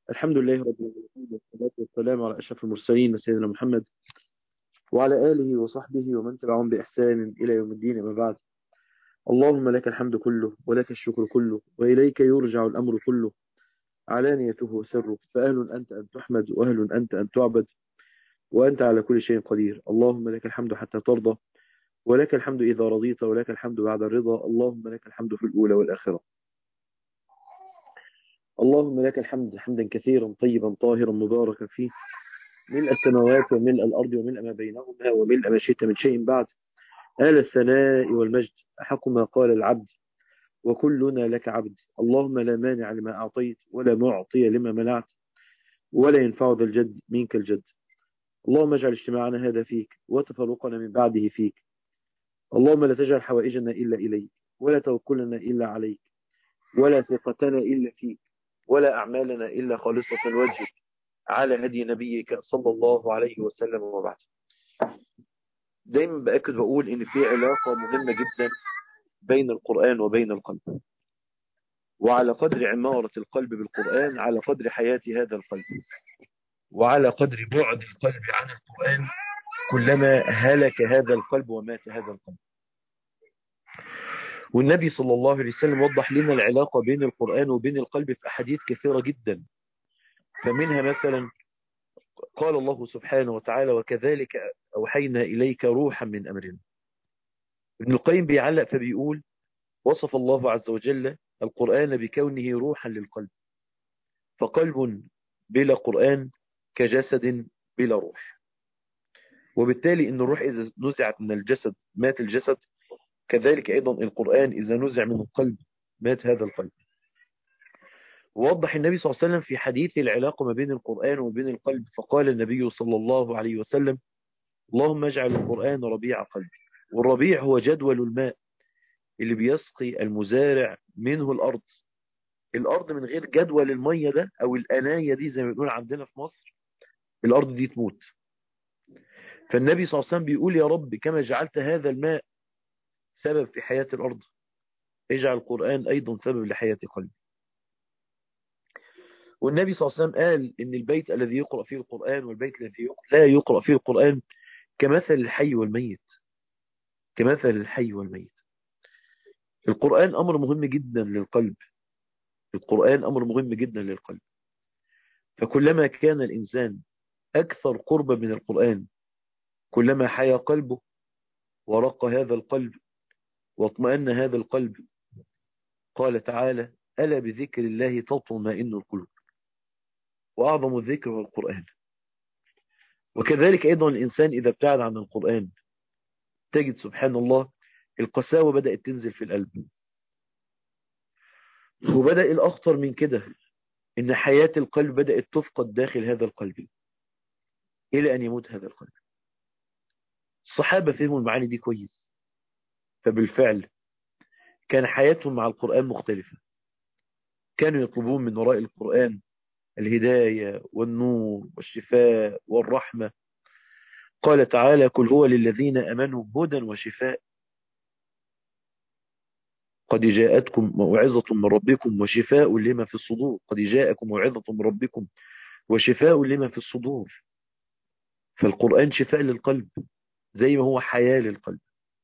الحمد لله رب العالمين والصلاة والسلام على أشرف المرسلين سيدنا محمد وعلى آله وصحبه ومن تبعهم بإحسان إلى يوم الدين أما بعد اللهم لك الحمد كله ولك الشكر كله وإليك يرجع الأمر كله علانيته وسره فأهل أنت أن تحمد وأهل أنت أن تعبد وأنت على كل شيء قدير اللهم لك الحمد حتى ترضى ولك الحمد إذا رضيت ولك الحمد بعد الرضا اللهم لك الحمد في الأولى والآخرة اللهم لك الحمد حمدا كثيرا طيبا طاهرا مباركا فيه ملء السماوات وملء الأرض وملء ما بينهما وملء ما شئت من شيء بعد آل الثناء والمجد أحق ما قال العبد وكلنا لك عبد اللهم لا مانع لما أعطيت ولا معطي لما منعت ولا ينفع ذا الجد منك الجد اللهم اجعل اجتماعنا هذا فيك وتفرقنا من بعده فيك اللهم لا تجعل حوائجنا إلا إليك ولا توكلنا إلا عليك ولا ثقتنا إلا فيك ولا أعمالنا إلا خالصة وجهك على هدي نبيك صلى الله عليه وسلم وبعد دايما بأكد بقول إن في علاقة مهمة جدا بين القرآن وبين القلب وعلى قدر عمارة القلب بالقرآن على قدر حياة هذا القلب وعلى قدر بعد القلب عن القرآن كلما هلك هذا القلب ومات هذا القلب والنبي صلى الله عليه وسلم وضح لنا العلاقة بين القرآن وبين القلب في أحاديث كثيرة جدا فمنها مثلا قال الله سبحانه وتعالى وكذلك أوحينا إليك روحا من أمرنا ابن القيم بيعلق فبيقول وصف الله عز وجل القرآن بكونه روحا للقلب فقلب بلا قرآن كجسد بلا روح وبالتالي ان الروح إذا نزعت من الجسد مات الجسد كذلك أيضا القرآن إذا نزع من القلب مات هذا القلب ووضح النبي صلى الله عليه وسلم في حديث العلاقة ما بين القرآن وبين القلب فقال النبي صلى الله عليه وسلم اللهم اجعل القرآن ربيع قلبي والربيع هو جدول الماء اللي بيسقي المزارع منه الأرض الأرض من غير جدول المية ده أو الأناية دي زي ما بنقول عندنا في مصر الأرض دي تموت فالنبي صلى الله عليه وسلم بيقول يا رب كما جعلت هذا الماء سبب في حياة الأرض اجعل القرآن أيضا سبب لحياة قلبي والنبي صلى الله عليه وسلم قال إن البيت الذي يقرأ فيه القرآن والبيت الذي لا يقرأ فيه القرآن كمثل الحي والميت كمثل الحي والميت القرآن أمر مهم جدا للقلب القرآن أمر مهم جدا للقلب فكلما كان الإنسان أكثر قربا من القرآن كلما حيا قلبه ورق هذا القلب واطمأن هذا القلب قال تعالى ألا بذكر الله تطمئن القلوب وأعظم الذكر هو القرآن وكذلك أيضا الإنسان إذا ابتعد عن القرآن تجد سبحان الله القساوة بدأت تنزل في القلب وبدأ الأخطر من كده إن حياة القلب بدأت تفقد داخل هذا القلب إلى أن يموت هذا القلب الصحابة فهموا المعاني دي كويس فبالفعل كان حياتهم مع القرآن مختلفة كانوا يطلبون من وراء القرآن الهداية والنور والشفاء والرحمة قال تعالى كل هو للذين أمنوا هدى وشفاء قد جاءتكم موعظة من ربكم وشفاء لما في الصدور قد جاءكم موعظة من ربكم وشفاء لما في الصدور فالقرآن شفاء للقلب زي ما هو حياة للقلب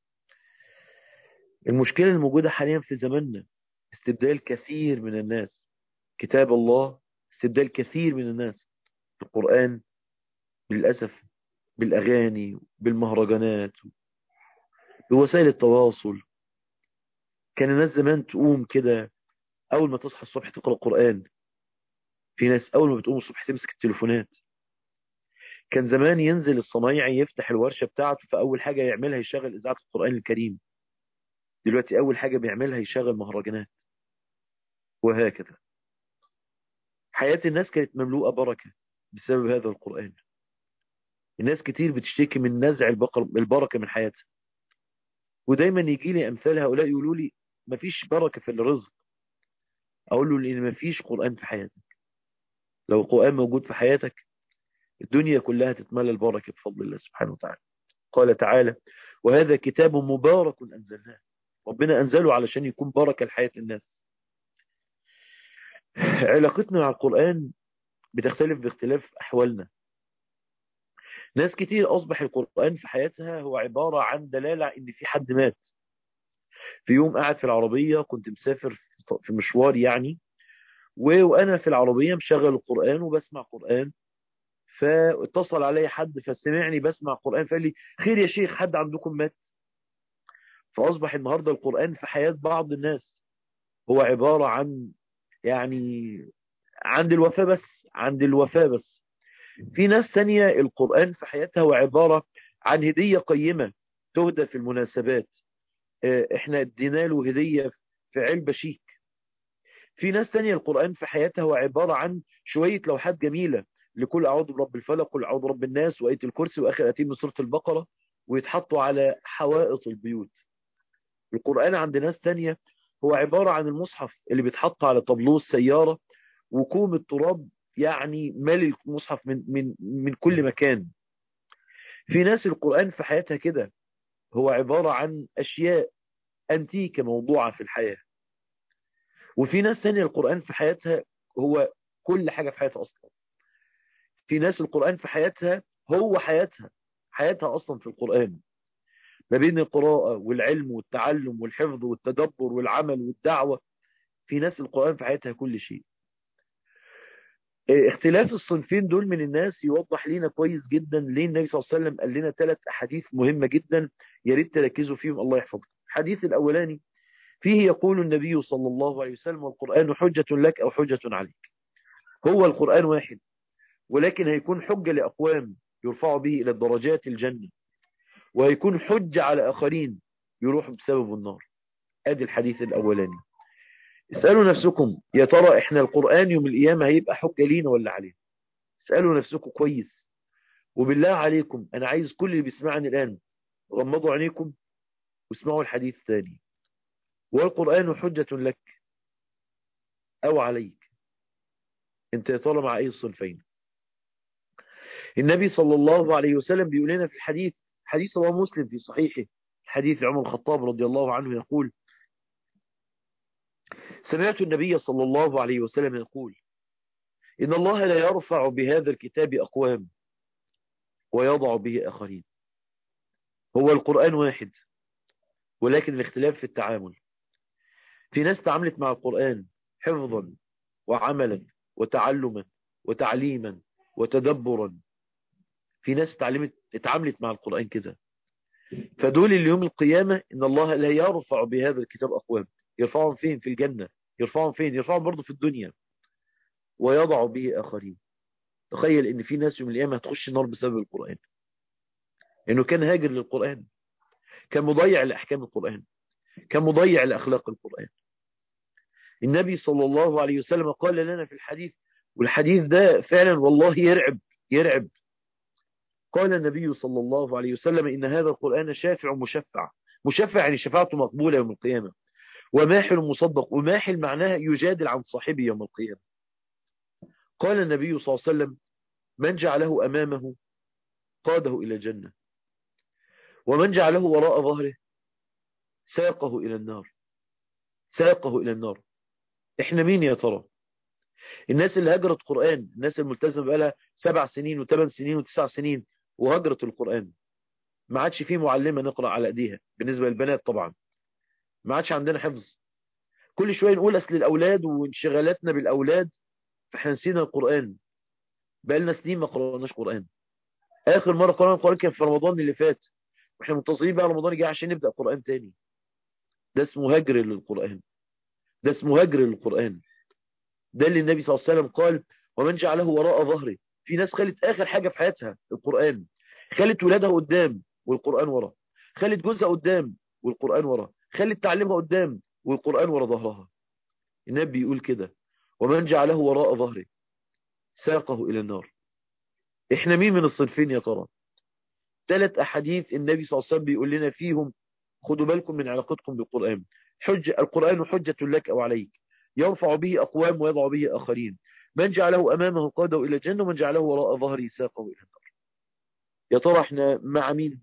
المشكلة الموجودة حاليا في زماننا استبدال كثير من الناس كتاب الله استبدال كثير من الناس القرآن للأسف بالأغاني بالمهرجانات بوسائل التواصل كان الناس زمان تقوم كده أول ما تصحى الصبح تقرأ قرآن في ناس أول ما بتقوم الصبح تمسك التليفونات كان زمان ينزل الصنايعي يفتح الورشة بتاعته فأول حاجة يعملها يشغل إذاعة القرآن الكريم دلوقتي أول حاجة بيعملها يشغل مهرجانات وهكذا حياة الناس كانت مملوءة بركة بسبب هذا القرآن الناس كتير بتشتكي من نزع البركة من حياتها ودايما يجي لي أمثال هؤلاء يقولوا لي مفيش بركة في الرزق أقول له لأن مفيش قرآن في حياتك لو القرآن موجود في حياتك الدنيا كلها تتملى البركة بفضل الله سبحانه وتعالى قال تعالى وهذا كتاب مبارك أنزلناه ربنا أنزله علشان يكون بركة لحياة الناس علاقتنا مع القرآن بتختلف باختلاف أحوالنا ناس كتير أصبح القرآن في حياتها هو عبارة عن دلالة إن في حد مات في يوم قاعد في العربية كنت مسافر في مشوار يعني وأنا في العربية مشغل القرآن وبسمع قرآن فاتصل علي حد فسمعني بسمع قرآن فقال لي خير يا شيخ حد عندكم مات فأصبح النهاردة القرآن في حياة بعض الناس هو عبارة عن يعني عند الوفاة بس عند الوفاة بس في ناس تانية القرآن في حياتها هو عبارة عن هدية قيمة تهدى في المناسبات احنا ادينا له هدية في علبة شيك في ناس تانية القرآن في حياتها هو عبارة عن شوية لوحات جميلة لكل أعوذ برب الفلق كل أعوذ برب الناس وآية الكرسي وآخر أتيم من سورة البقرة ويتحطوا على حوائط البيوت القرآن عند ناس تانية هو عبارة عن المصحف اللي بيتحط على طابلوه السيارة وكوم التراب يعني مالي المصحف من, من, من كل مكان في ناس القرآن في حياتها كده هو عبارة عن أشياء أنتيكة موضوعة في الحياة وفي ناس تانية القرآن في حياتها هو كل حاجة في حياتها أصلا في ناس القرآن في حياتها هو حياتها حياتها أصلا في القرآن ما بين القراءة والعلم والتعلم والحفظ والتدبر والعمل والدعوة في ناس القرآن في حياتها كل شيء اختلاف الصنفين دول من الناس يوضح لنا كويس جدا ليه النبي صلى الله عليه وسلم قال لنا ثلاث أحاديث مهمة جدا يا ريت تركزوا فيهم الله يحفظكم الحديث الأولاني فيه يقول النبي صلى الله عليه وسلم والقرآن حجة لك أو حجة عليك هو القرآن واحد ولكن هيكون حجة لأقوام يرفعوا به إلى الدرجات الجنة وهيكون حجة على آخرين يروحوا بسبب النار ادي الحديث الأولاني اسألوا نفسكم يا ترى احنا القرآن يوم القيامة هيبقى حجة لينا ولا علينا اسألوا نفسكم كويس وبالله عليكم أنا عايز كل اللي بيسمعني الآن غمضوا عينيكم واسمعوا الحديث الثاني والقرآن حجة لك أو عليك انت يا ترى مع أي الصنفين النبي صلى الله عليه وسلم بيقول لنا في الحديث حديث رواه مسلم في صحيحه حديث عمر الخطاب رضي الله عنه يقول سمعت النبي صلى الله عليه وسلم يقول إن الله لا يرفع بهذا الكتاب أقوام ويضع به آخرين هو القرآن واحد ولكن الاختلاف في التعامل في ناس تعاملت مع القرآن حفظا وعملا وتعلما وتعليما وتدبرا في ناس اتعلمت اتعاملت مع القرآن كده فدول اليوم القيامة إن الله لا يرفع بهذا الكتاب أقوام يرفعهم فين في الجنة يرفعهم فين يرفعهم برضه في الدنيا ويضع به آخرين تخيل إن في ناس يوم القيامة هتخش النار بسبب القرآن إنه كان هاجر للقرآن كان مضيع لأحكام القرآن كان مضيع لأخلاق القرآن النبي صلى الله عليه وسلم قال لنا في الحديث والحديث ده فعلا والله يرعب يرعب قال النبي صلى الله عليه وسلم إن هذا القرآن شافع مشفع مشفع يعني شفاعته مقبولة يوم القيامة وماحل مصدق وماحل معناها يجادل عن صاحبه يوم القيامة قال النبي صلى الله عليه وسلم من جعله أمامه قاده إلى الجنة ومن جعله وراء ظهره ساقه إلى النار ساقه إلى النار إحنا مين يا ترى الناس اللي هجرت قرآن الناس الملتزمة بقالها سبع سنين وثمان سنين وتسع سنين وهجرت القرآن ما عادش فيه معلمة نقرأ على ايديها بالنسبة للبنات طبعا ما عادش عندنا حفظ كل شوية نقول أصل الأولاد وانشغالاتنا بالأولاد فاحنا نسينا القرآن بقالنا سنين ما قرأناش قرآن آخر مرة قرأنا القرآن كان في رمضان اللي فات واحنا منتظرين بقى رمضان يجي عشان نبدأ قرآن تاني ده اسمه هجر للقرآن ده اسمه هجر للقرآن ده اللي النبي صلى الله عليه وسلم قال ومن جعله وراء ظهره في ناس خلت آخر حاجة في حياتها القرآن خلت ولادها قدام والقرآن ورا خلت جوزها قدام والقرآن ورا خلت تعليمها قدام والقرآن ورا ظهرها النبي يقول كده ومن جعله وراء ظهره ساقه إلى النار احنا مين من الصنفين يا ترى ثلاث أحاديث النبي صلى الله عليه وسلم بيقول لنا فيهم خدوا بالكم من علاقتكم بالقرآن حجة القرآن حجة لك أو عليك يرفع به أقوام ويضع به آخرين من جعله أمامه قاده إلى الجنة ومن جعله وراء ظهره ساقه إلى النار يا ترى احنا مع مين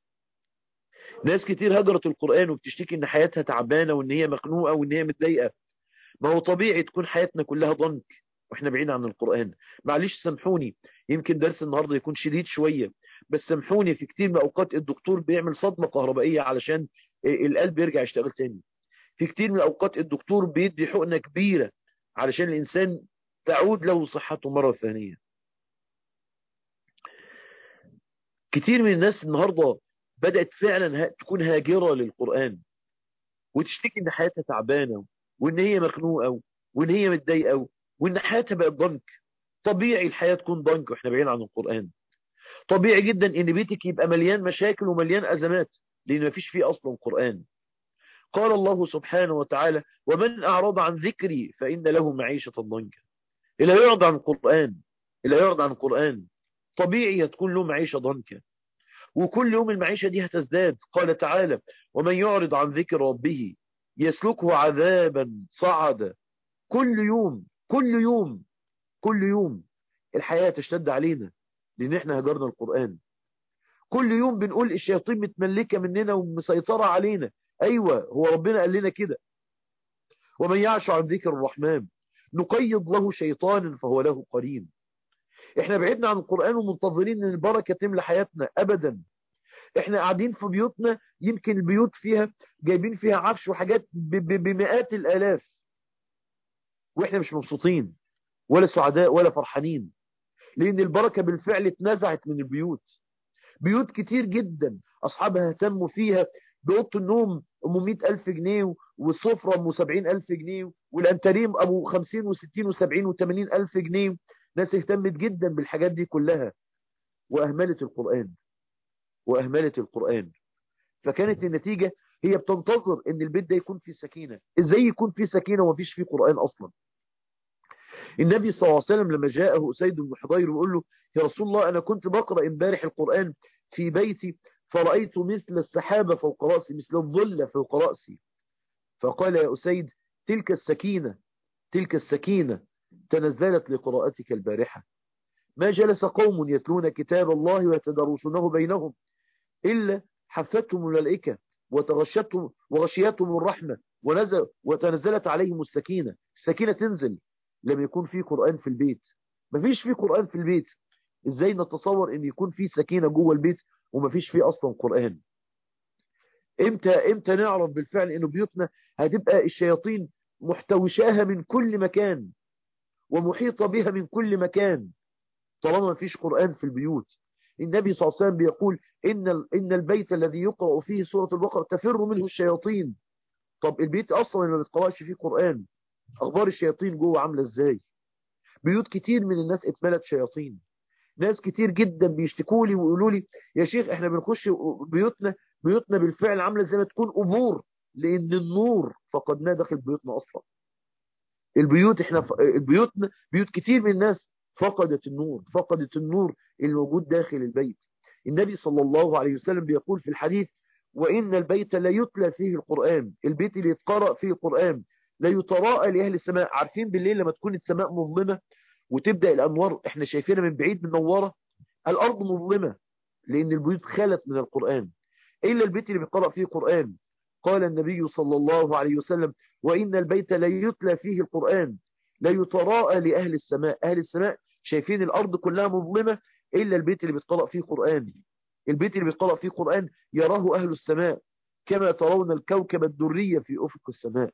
ناس كتير هجرت القرآن وبتشتكي ان حياتها تعبانة وان هي مخنوقة وان هي متضايقة ما هو طبيعي تكون حياتنا كلها ضنك واحنا بعيد عن القرآن معلش سامحوني يمكن درس النهاردة يكون شديد شوية بس سامحوني في كتير من أوقات الدكتور بيعمل صدمة كهربائية علشان القلب يرجع يشتغل تاني في كتير من أوقات الدكتور بيدي حقنة كبيرة علشان الإنسان تعود له صحته مرة ثانية كتير من الناس النهاردة بدأت فعلا تكون هاجرة للقرآن وتشتكي ان حياتها تعبانة وان هي مخنوقة وان هي متضايقة وان حياتها بقت ضنك طبيعي الحياة تكون ضنك واحنا بعيد عن القرآن طبيعي جدا ان بيتك يبقى مليان مشاكل ومليان ازمات لان مفيش فيه اصلا قرآن قال الله سبحانه وتعالى ومن اعرض عن ذكري فان له معيشة ضنكا اللي يعرض عن القرآن اللي يعرض عن القرآن طبيعي تكون له معيشة ضنكا وكل يوم المعيشة دي هتزداد قال تعالى ومن يعرض عن ذكر ربه يسلكه عذابا صعدا كل يوم كل يوم كل يوم الحياة تشتد علينا لان احنا هجرنا القرآن كل يوم بنقول الشياطين متملكة مننا ومسيطرة علينا ايوه هو ربنا قال لنا كده ومن يعش عن ذكر الرحمن نقيض له شيطانا فهو له قرين احنا بعدنا عن القرآن ومنتظرين ان البركة تملى حياتنا ابدا احنا قاعدين في بيوتنا يمكن البيوت فيها جايبين فيها عفش وحاجات بمئات الالاف واحنا مش مبسوطين ولا سعداء ولا فرحانين لان البركة بالفعل اتنزعت من البيوت بيوت كتير جدا اصحابها اهتموا فيها بأوضة النوم ام 100 الف جنيه والسفرة ام 70 الف جنيه والانتريم ابو 50 و60 و70 و80 الف جنيه ناس اهتمت جدا بالحاجات دي كلها واهملت القرآن واهملت القرآن فكانت النتيجة هي بتنتظر ان البيت ده يكون فيه سكينة ازاي يكون فيه سكينة ومفيش فيه قرآن اصلا النبي صلى الله عليه وسلم لما جاءه أسيد بن حضير ويقول له يا رسول الله أنا كنت بقرأ امبارح القرآن في بيتي فرأيت مثل السحابة فوق رأسي مثل الظل فوق رأسي فقال يا أسيد تلك السكينة تلك السكينة تنزلت لقراءتك البارحة ما جلس قوم يتلون كتاب الله ويتدرسونه بينهم إلا حفتهم الملائكة وتغشتهم وغشيتهم الرحمة ونزل وتنزلت عليهم السكينة السكينة تنزل لم يكون في قرآن في البيت مفيش في قرآن في البيت ازاي نتصور ان يكون في سكينة جوه البيت ومفيش فيه اصلا قرآن امتى امتى نعرف بالفعل ان بيوتنا هتبقى الشياطين محتوشاها من كل مكان ومحيطة بها من كل مكان طالما مفيش قرآن في البيوت النبي صلى الله عليه وسلم بيقول إن, إن البيت الذي يقرأ فيه سورة البقرة تفر منه الشياطين طب البيت أصلا ما بتقرأش فيه قرآن أخبار الشياطين جوه عاملة إزاي بيوت كتير من الناس اتملت شياطين ناس كتير جدا بيشتكوا لي ويقولوا لي يا شيخ احنا بنخش بيوتنا بيوتنا بالفعل عاملة زي ما تكون قبور لأن النور فقدناه داخل بيوتنا أصلا البيوت احنا ف... بيوتنا بيوت كتير من الناس فقدت النور فقدت النور الموجود داخل البيت النبي صلى الله عليه وسلم بيقول في الحديث وإن البيت لا يتلى فيه القرآن البيت اللي يتقرأ فيه القرآن لا يتراءى لأهل السماء عارفين بالليل لما تكون السماء مظلمة وتبدأ الأنوار احنا شايفينها من بعيد منورة الأرض مظلمة لأن البيوت خلت من القرآن إلا البيت اللي بيقرأ فيه قرآن قال النبي صلى الله عليه وسلم وإن البيت لا يتلى فيه القرآن لا يتراءى لأهل السماء أهل السماء شايفين الأرض كلها مظلمة إلا البيت اللي بيتقرأ فيه قرآن البيت اللي بيتقرأ فيه قرآن يراه أهل السماء كما ترون الكوكب الدرية في أفق السماء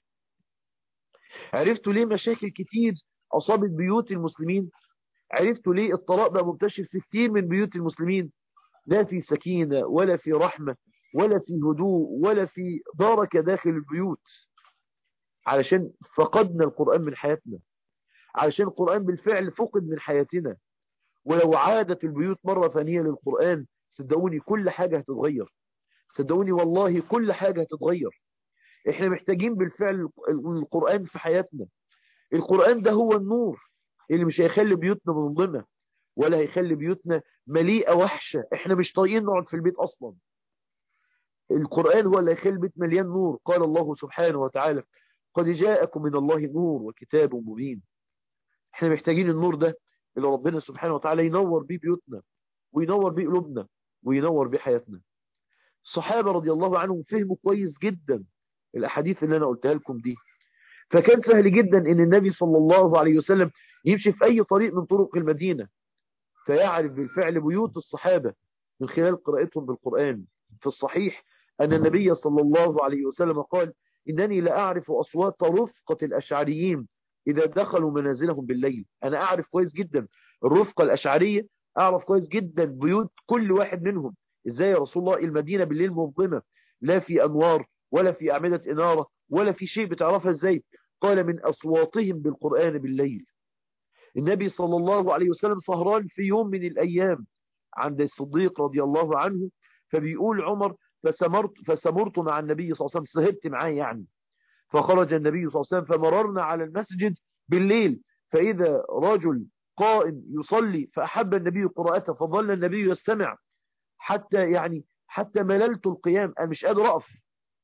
عرفتوا ليه مشاكل كتير أصابت بيوت المسلمين عرفتوا ليه الطلاق بقى منتشر في كتير من بيوت المسلمين لا في سكينة ولا في رحمة ولا في هدوء ولا في بركة داخل البيوت علشان فقدنا القرآن من حياتنا علشان القرآن بالفعل فقد من حياتنا ولو عادت البيوت مرة ثانية للقرآن صدقوني كل حاجة هتتغير صدقوني والله كل حاجة هتتغير احنا محتاجين بالفعل القرآن في حياتنا القرآن ده هو النور اللي مش هيخلي بيوتنا مظلمة ولا هيخلي بيوتنا مليئة وحشة احنا مش طايقين نقعد في البيت اصلا القرآن هو اللي هيخلي البيت مليان نور قال الله سبحانه وتعالى قد جاءكم من الله نور وكتاب مبين احنا محتاجين النور ده اللي ربنا سبحانه وتعالى ينور بيه بيوتنا وينور بيه قلوبنا وينور بيه حياتنا الصحابة رضي الله عنهم فهموا كويس جدا الأحاديث اللي أنا قلتها لكم دي فكان سهل جدا ان النبي صلى الله عليه وسلم يمشي في اي طريق من طرق المدينة فيعرف بالفعل بيوت الصحابة من خلال قراءتهم بالقرآن في الصحيح أن النبي صلى الله عليه وسلم قال إنني لأعرف أصوات رفقة الأشعريين إذا دخلوا منازلهم بالليل أنا أعرف كويس جدا الرفقة الأشعرية أعرف كويس جدا بيوت كل واحد منهم إزاي يا رسول الله المدينة بالليل مظلمة لا في أنوار ولا في أعمدة إنارة ولا في شيء بتعرفها إزاي قال من أصواتهم بالقرآن بالليل النبي صلى الله عليه وسلم سهران في يوم من الأيام عند الصديق رضي الله عنه فبيقول عمر فسمرت, فسمرت مع النبي صلى الله عليه وسلم سهرت معاه يعني فخرج النبي صلى الله عليه وسلم فمررنا على المسجد بالليل فإذا رجل قائم يصلي فأحب النبي قراءته فظل النبي يستمع حتى يعني حتى مللت القيام أنا مش قادر أقف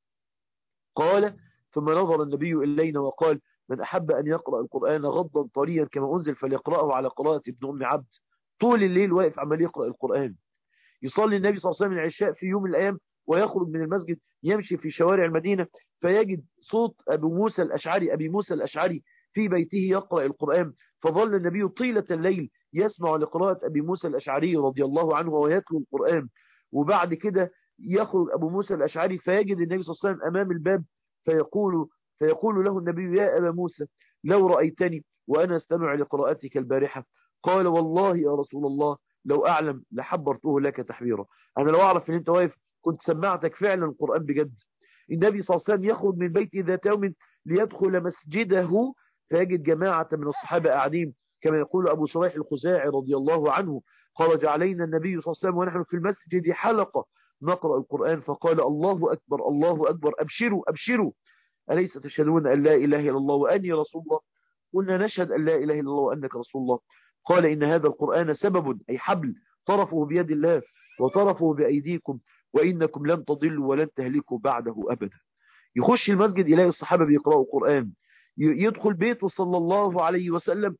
قال ثم نظر النبي إلينا وقال من أحب أن يقرأ القرآن غضا طريا كما أنزل فليقرأه على قراءة ابن أم عبد طول الليل واقف عمال يقرأ القرآن يصلي النبي صلى الله عليه وسلم العشاء في يوم من الأيام ويخرج من المسجد يمشي في شوارع المدينة فيجد صوت أبو موسى الأشعري أبي موسى الأشعري في بيته يقرأ القرآن فظل النبي طيلة الليل يسمع لقراءة أبي موسى الأشعري رضي الله عنه ويتلو القرآن وبعد كده يخرج أبو موسى الأشعري فيجد النبي صلى الله عليه وسلم أمام الباب فيقول فيقول له النبي يا أبا موسى لو رأيتني وأنا استمع لقراءتك البارحة قال والله يا رسول الله لو أعلم لحبرته لك تحبيرا أنا لو أعرف أن أنت واقف كنت سمعتك فعلا القرآن بجد النبي صلى الله عليه وسلم يخرج من بيته ذات يوم ليدخل مسجده فيجد جماعة من الصحابة قاعدين كما يقول أبو شريح الخزاعي رضي الله عنه خرج علينا النبي صلى الله عليه وسلم ونحن في المسجد حلقة نقرأ القرآن فقال الله أكبر الله أكبر أبشروا أبشروا أليس تشهدون أن لا إله إلا الله وأني رسول الله قلنا نشهد أن لا إله إلا الله وأنك رسول الله قال إن هذا القرآن سبب أي حبل طرفه بيد الله وطرفه بأيديكم وإنكم لن تضلوا ولن تهلكوا بعده أبدا يخش المسجد يلاقي الصحابة بيقرأوا القرآن يدخل بيته صلى الله عليه وسلم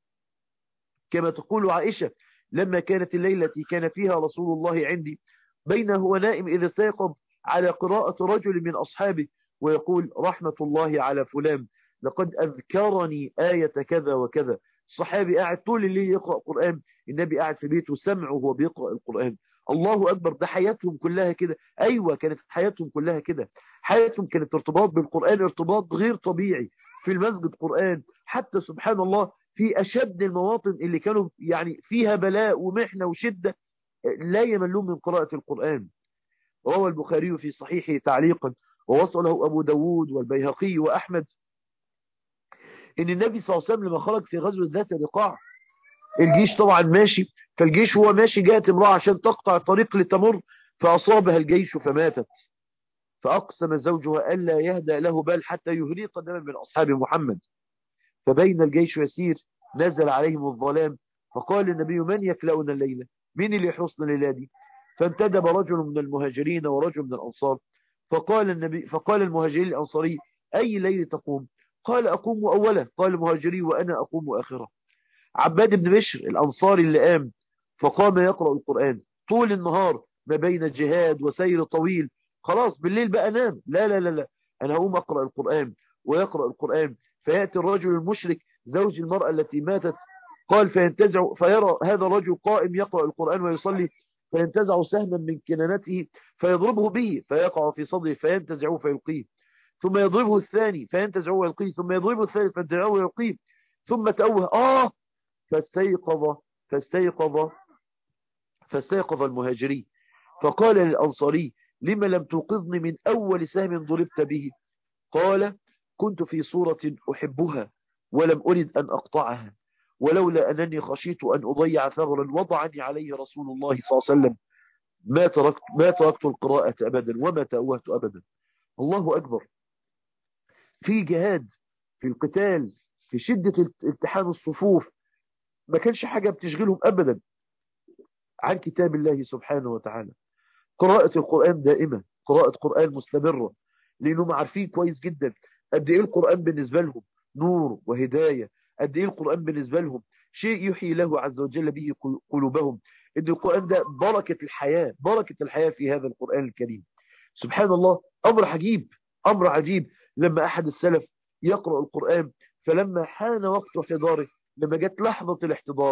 كما تقول عائشة لما كانت الليلة التي كان فيها رسول الله عندي بينه هو نائم إذا استيقظ على قراءة رجل من أصحابه ويقول رحمة الله على فلان لقد أذكرني آية كذا وكذا الصحابي قاعد طول الليل يقرأ قرآن النبي قاعد في بيته سمعه وهو بيقرأ القرآن الله أكبر ده حياتهم كلها كده أيوة كانت حياتهم كلها كده حياتهم كانت ارتباط بالقرآن ارتباط غير طبيعي في المسجد قرآن حتى سبحان الله في أشد المواطن اللي كانوا يعني فيها بلاء ومحنة وشدة لا يملون من قراءة القرآن روى البخاري في صحيحه تعليقا ووصله أبو داود والبيهقي وأحمد إن النبي صلى الله عليه وسلم لما خرج في غزوة ذات الرقاع الجيش طبعا ماشي فالجيش هو ماشي جاءت امرأة عشان تقطع الطريق لتمر فأصابها الجيش فماتت فأقسم زوجها ألا يهدى له بال حتى يهريق دما من أصحاب محمد فبين الجيش يسير نزل عليهم الظلام فقال النبي من يكلأنا الليلة مين اللي يحرسنا الليلة دي فانتدب رجل من المهاجرين ورجل من الأنصار فقال النبي فقال المهاجرين الأنصاري أي ليل تقوم قال أقوم أولا قال المهاجري وأنا أقوم آخرة عباد بن بشر الأنصاري اللي قام فقام يقرأ القرآن طول النهار ما بين جهاد وسير طويل خلاص بالليل بقى نام لا لا لا لا أنا هقوم أقرأ القرآن ويقرأ القرآن فيأتي الرجل المشرك زوج المرأة التي ماتت قال فينتزع فيرى هذا الرجل قائم يقرأ القرآن ويصلي فينتزع سهما من كنانته فيضربه به فيقع في صدره فينتزعه فيلقيه ثم يضربه الثاني فينتزعه ويلقيه ثم يضربه الثالث فينتزعه ويلقيه ثم تأوه آه فاستيقظ فاستيقظ فاستيقظ المهاجري فقال للأنصاري لما لم توقظني من أول سهم ضربت به قال كنت في صورة أحبها ولم أرد أن أقطعها ولولا أنني خشيت أن أضيع ثغرا وضعني عليه رسول الله صلى الله عليه وسلم ما تركت, ما تركت القراءة أبدا وما تأوهت أبدا الله أكبر في جهاد في القتال في شدة التحام الصفوف ما كانش حاجة بتشغلهم أبدا عن كتاب الله سبحانه وتعالى قراءة القرآن دائمة قراءة قرآن مستمرة لأنهم عارفين كويس جدا قد إيه القرآن بالنسبة لهم نور وهداية قد إيه القرآن بالنسبة لهم شيء يحيي له عز وجل به قلوبهم إن القرآن ده بركة الحياة بركة الحياة في هذا القرآن الكريم سبحان الله أمر عجيب أمر عجيب لما أحد السلف يقرأ القرآن فلما حان وقت احتضاره لما جت لحظة الاحتضار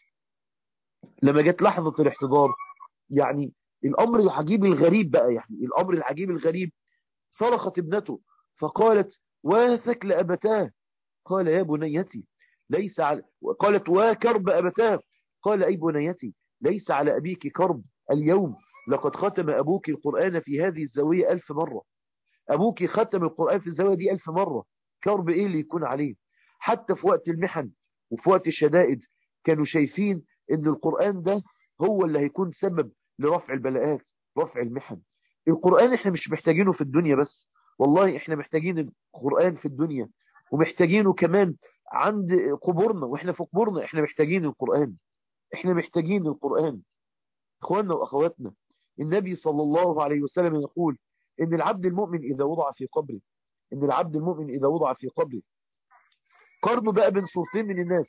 لما جت لحظة الاحتضار يعني الأمر العجيب الغريب بقى يعني الأمر العجيب الغريب صرخت ابنته فقالت واثك لأبتاه قال يا بنيتي ليس على قالت وكرب أبتاه قال أي بنيتي ليس على أبيك كرب اليوم لقد ختم أبوك القرآن في هذه الزاوية ألف مرة أبوك ختم القرآن في الزاوية دي ألف مرة كرب إيه اللي يكون عليه حتى في وقت المحن وفي وقت الشدائد كانوا شايفين ان القرآن ده هو اللي هيكون سبب لرفع البلاءات رفع المحن القرآن احنا مش محتاجينه في الدنيا بس والله احنا محتاجين القرآن في الدنيا ومحتاجينه كمان عند قبورنا واحنا في قبورنا احنا محتاجين القرآن احنا محتاجين القرآن اخواننا واخواتنا النبي صلى الله عليه وسلم يقول ان العبد المؤمن اذا وضع في قبره ان العبد المؤمن اذا وضع في قبره قارنوا بقى بين صورتين من الناس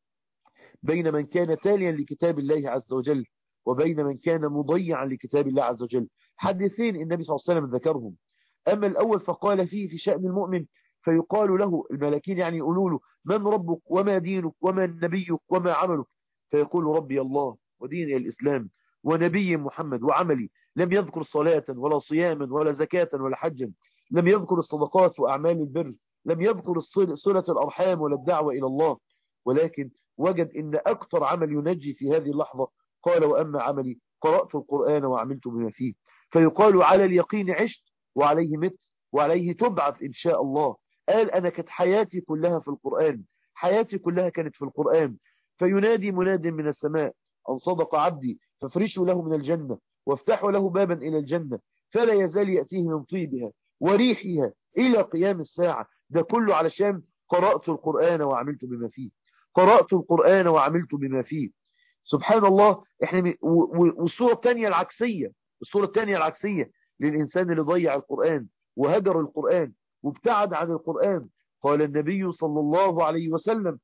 بين من كان تاليا لكتاب الله عز وجل وبين من كان مضيعا لكتاب الله عز وجل حديثين النبي صلى الله عليه وسلم ذكرهم أما الأول فقال فيه في شأن المؤمن فيقال له الملاكين يعني يقولوا له من ربك وما دينك وما نبيك وما عملك فيقول ربي الله وديني الإسلام ونبي محمد وعملي لم يذكر صلاة ولا صياما ولا زكاة ولا حجا لم يذكر الصدقات وأعمال البر لم يذكر صلة الأرحام ولا الدعوة إلى الله ولكن وجد إن أكثر عمل ينجي في هذه اللحظة قال وأما عملي قرأت القرآن وعملت بما فيه فيقال على اليقين عشت وعليه مت وعليه تبعث إن شاء الله قال أنا كانت حياتي كلها في القرآن حياتي كلها كانت في القرآن فينادي مناد من السماء أن صدق عبدي فافرشوا له من الجنة وافتحوا له بابا إلى الجنة فلا يزال يأتيه من طيبها وريحها إلى قيام الساعة ده كله علشان قرأت القرآن وعملت بما فيه قرأت القرآن وعملت بما فيه سبحان الله احنا والصورة الثانية العكسية الصورة الثانية العكسية للإنسان اللي ضيع القرآن وهجر القرآن وابتعد عن القرآن قال النبي صلى الله عليه وسلم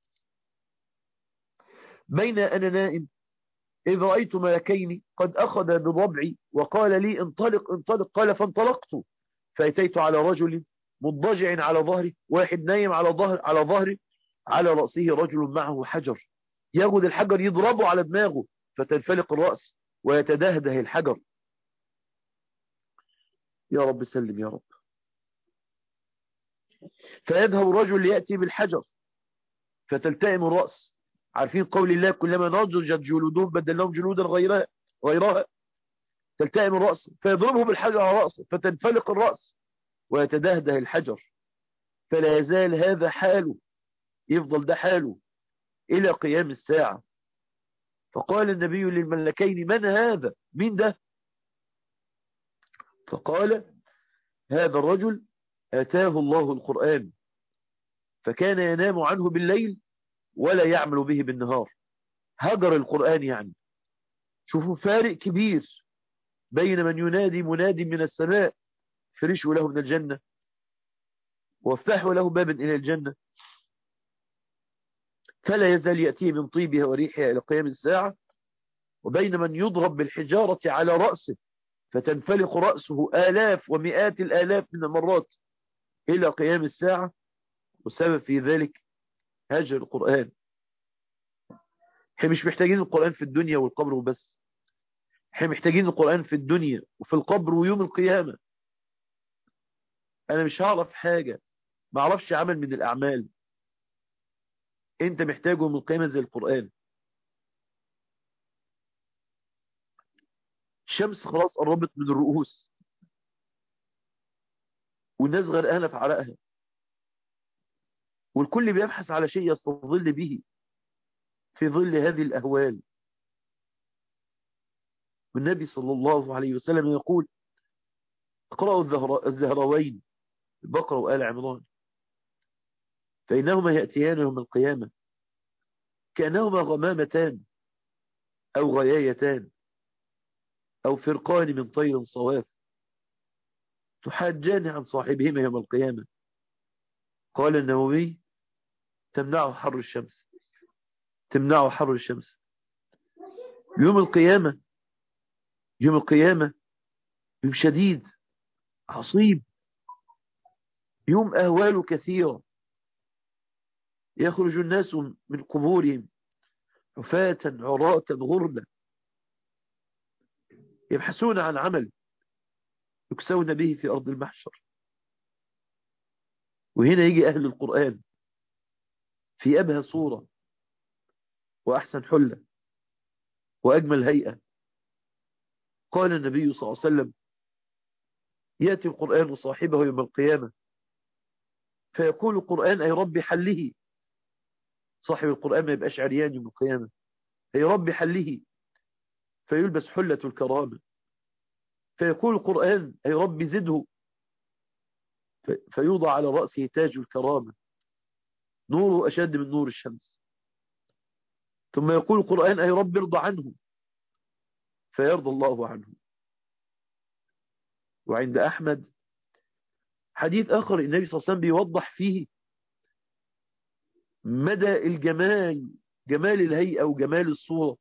بين أنا نائم إذ رأيت ملكين قد أخذ بضبعي وقال لي انطلق انطلق قال فانطلقت فأتيت على رجل مضجع على ظهري واحد نايم على ظهر على ظهري على رأسه رجل معه حجر ياخد الحجر يضربه على دماغه فتنفلق الرأس ويتدهده الحجر يا رب سلم يا رب فيذهب رجل ليأتي بالحجر فتلتئم الرأس عارفين قول الله كلما نضجت جلودهم بدلناهم جلودا غيرها غيرها تلتئم الرأس فيضربه بالحجر على رأسه فتنفلق الرأس ويتدهده الحجر فلا يزال هذا حاله يفضل ده حاله إلى قيام الساعة فقال النبي للملكين من هذا مين ده فقال هذا الرجل آتاه الله القرآن فكان ينام عنه بالليل ولا يعمل به بالنهار هجر القرآن يعني شوفوا فارق كبير بين من ينادي مناد من السماء فرشوا له من الجنة وافتحوا له بابا إلى الجنة فلا يزال يأتيه من طيبها وريحها إلى قيام الساعة وبين من يضرب بالحجارة على رأسه فتنفلق رأسه آلاف ومئات الآلاف من المرات إلى قيام الساعة والسبب في ذلك هجر القرآن احنا مش محتاجين القرآن في الدنيا والقبر وبس احنا محتاجين القرآن في الدنيا وفي القبر ويوم القيامة انا مش هعرف حاجة ما اعرفش عمل من الاعمال انت محتاجه من القيامة زي القرآن الشمس خلاص قربت من الرؤوس والناس غرقانة في عرقها والكل بيبحث على شيء يستظل به في ظل هذه الأهوال والنبي صلى الله عليه وسلم يقول اقرأوا الزهروين البقرة وآل عمران فإنهما يأتيان يوم القيامة كأنهما غمامتان أو غيايتان أو فرقان من طير صواف تحاجان عن صاحبهما يوم القيامة قال النووي تمنعه حر الشمس تمنعه حر الشمس يوم القيامة يوم القيامة يوم شديد عصيب يوم أهواله كثيرة يخرج الناس من قبورهم حفاة عراة غرلا يبحثون عن عمل يكسون به في أرض المحشر وهنا يجي أهل القرآن في أبهى صورة وأحسن حلة وأجمل هيئة قال النبي صلى الله عليه وسلم يأتي القرآن صاحبه يوم القيامة فيقول القرآن أي رب حله صاحب القرآن ما يبقاش عريان يوم القيامة أي رب حله فيلبس حلة الكرامة فيقول القرآن أي رب زده فيوضع على رأسه تاج الكرامة نوره أشد من نور الشمس ثم يقول القرآن أي رب ارضى عنه فيرضى الله عنه وعند أحمد حديث آخر النبي صلى الله عليه وسلم بيوضح فيه مدى الجمال جمال الهيئة وجمال الصورة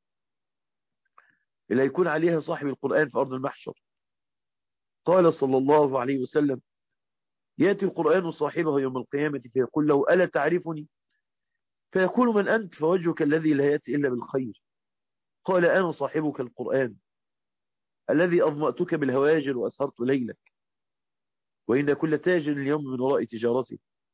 اللي هيكون عليها صاحب القرآن في أرض المحشر قال صلى الله عليه وسلم يأتي القرآن صاحبه يوم القيامة فيقول له ألا تعرفني فيقول من أنت فوجهك الذي لا يأتي إلا بالخير قال أنا صاحبك القرآن الذي أظمأتك بالهواجر وأسهرت ليلك وإن كل تاجر اليوم من وراء تجارته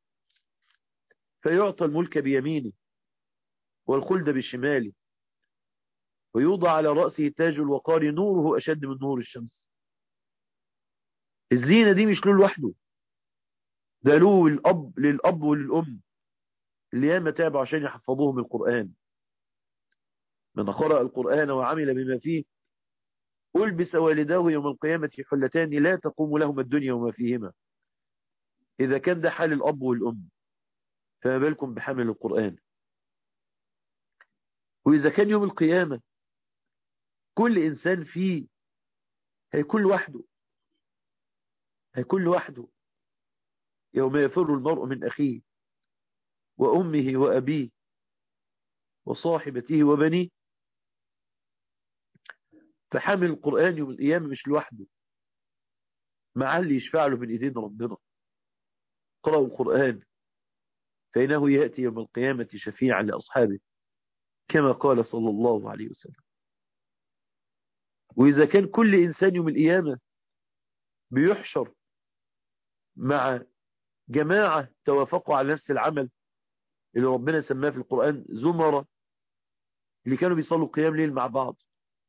فيعطى الملك بيمينه والخلد بشماله ويوضع على رأسه تاج الوقار نوره أشد من نور الشمس الزينة دي مش له لوحده ده له الأب للأب وللأم اللي ياما تابعوا عشان يحفظوهم القرآن من قرأ القرآن وعمل بما فيه ألبس والداه يوم القيامة حلتان لا تقوم لهما الدنيا وما فيهما إذا كان ده حال الأب والأم فما بالكم بحمل القرآن وإذا كان يوم القيامة كل إنسان فيه هيكون لوحده هيكون لوحده يوم يفر المرء من أخيه وأمه وأبيه وصاحبته وبنيه فحامل القرآن يوم القيامة مش لوحده مع اللي يشفع له من إيدين ربنا قرأوا القرآن فإنه يأتي يوم القيامة شفيعا لأصحابه كما قال صلى الله عليه وسلم وإذا كان كل إنسان يوم القيامة بيحشر مع جماعة توافقوا على نفس العمل اللي ربنا سماه في القرآن زمرة اللي كانوا بيصلوا قيام ليل مع بعض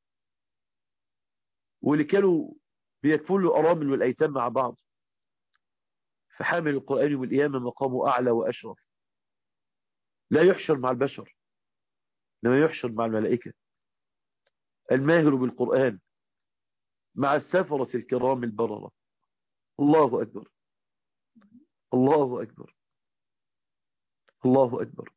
واللي كانوا بيكفلوا الأرامل والأيتام مع بعض فحامل القرآن يوم القيامة مقامه أعلى وأشرف لا يحشر مع البشر إنما يحشر مع الملائكة الماهر بالقرآن مع السفرة الكرام البررة الله أكبر الله أكبر الله أكبر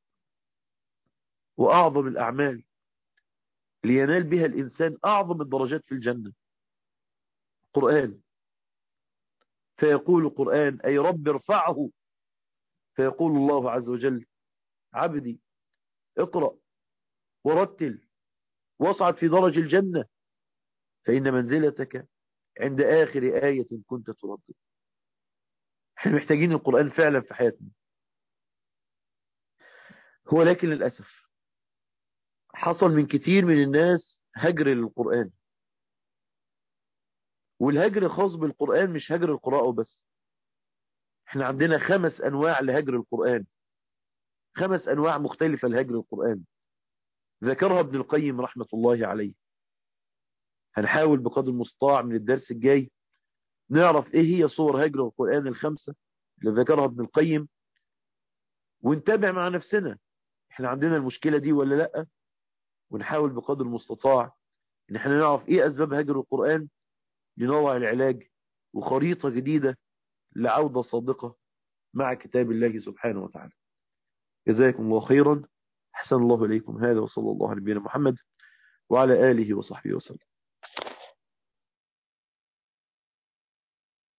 وأعظم الأعمال لينال بها الإنسان أعظم الدرجات في الجنة قرآن فيقول القرآن أي رب ارفعه فيقول الله عز وجل عبدي اقرأ ورتل واصعد في درج الجنة فإن منزلتك عند آخر آية كنت تردد احنا محتاجين القرآن فعلا في حياتنا هو لكن للأسف حصل من كتير من الناس هجر للقرآن والهجر خاص بالقرآن مش هجر القراءة بس احنا عندنا خمس أنواع لهجر القرآن خمس أنواع مختلفة لهجر القرآن ذكرها ابن القيم رحمة الله عليه هنحاول بقدر المستطاع من الدرس الجاي نعرف ايه هي صور هجر القرآن الخمسة اللي ذكرها ابن القيم ونتابع مع نفسنا احنا عندنا المشكلة دي ولا لا ونحاول بقدر المستطاع ان احنا نعرف ايه اسباب هجر القرآن لنوع العلاج وخريطة جديدة لعودة صادقة مع كتاب الله سبحانه وتعالى جزاكم الله خيرا أحسن الله إليكم هذا وصلى الله على نبينا محمد وعلى آله وصحبه وسلم